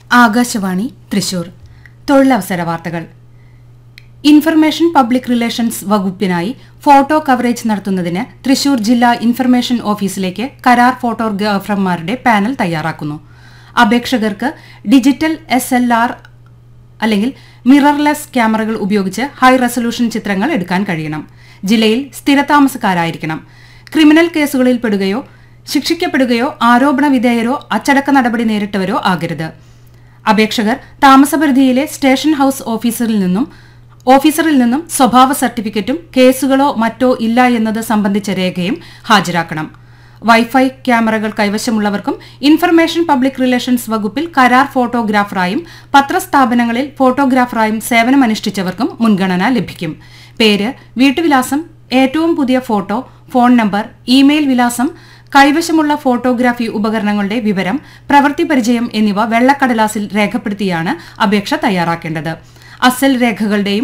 ആകാശവാണി തൃശൂർ തൊഴിലവസര വാർത്തകൾ information public relations വകുപ്പിനായി ഫോട്ടോ കവറേജ് നടത്തുന്നതിന് തൃശൂർ ജില്ലാ ഇൻഫർമേഷൻ ഓഫീസിലേക്ക് കരാർ ഫോട്ടോഗ്രാഫർമാരുടെ പാനൽ തയ്യാറാക്കുന്നു അപേക്ഷകർക്ക് ഡിജിറ്റൽ എസ് എൽ ആർ അല്ലെങ്കിൽ മിറർലെസ് ക്യാമറകൾ ഉപയോഗിച്ച് ഹൈ റെസൊല്യൂഷൻ ചിത്രങ്ങൾ എടുക്കാൻ കഴിയണം ജില്ലയിൽ സ്ഥിരതാമസക്കാരായിരിക്കണം ക്രിമിനൽ കേസുകളിൽ പെടുകയോ ശിക്ഷിക്കപ്പെടുകയോ ആരോപണ വിധേയരോ അച്ചടക്ക നടപടി നേരിട്ടവരോ ആകരുത് അപേക്ഷകർ താമസപരിധിയിലെ സ്റ്റേഷൻ ഹൌസ് ഓഫീസറിൽ നിന്നും ഓഫീസറിൽ നിന്നും സ്വഭാവ സർട്ടിഫിക്കറ്റും കേസുകളോ മറ്റോ ഇല്ല എന്നത് സംബന്ധിച്ച രേഖയും ഹാജരാക്കണം വൈഫൈ ക്യാമറകൾ കൈവശമുള്ളവർക്കും ഇൻഫർമേഷൻ പബ്ലിക് റിലേഷൻസ് വകുപ്പിൽ കരാർ ഫോട്ടോഗ്രാഫറായും പത്രസ്ഥാപനങ്ങളിൽ ഫോട്ടോഗ്രാഫറായും സേവനമനുഷ്ഠിച്ചവർക്കും മുൻഗണന ലഭിക്കും പേര് വീട്ടുവിലാസം ഏറ്റവും പുതിയ ഫോട്ടോ ഫോൺ നമ്പർ ഇമെയിൽ വിലാസം കൈവശമുള്ള ഫോട്ടോഗ്രാഫി ഉപകരണങ്ങളുടെ വിവരം പ്രവൃത്തി പരിചയം എന്നിവ വെള്ളക്കടലാസിൽ രേഖപ്പെടുത്തിയാണ് അപേക്ഷ തയ്യാറാക്കേണ്ടത് അസൽ രേഖകളുടെയും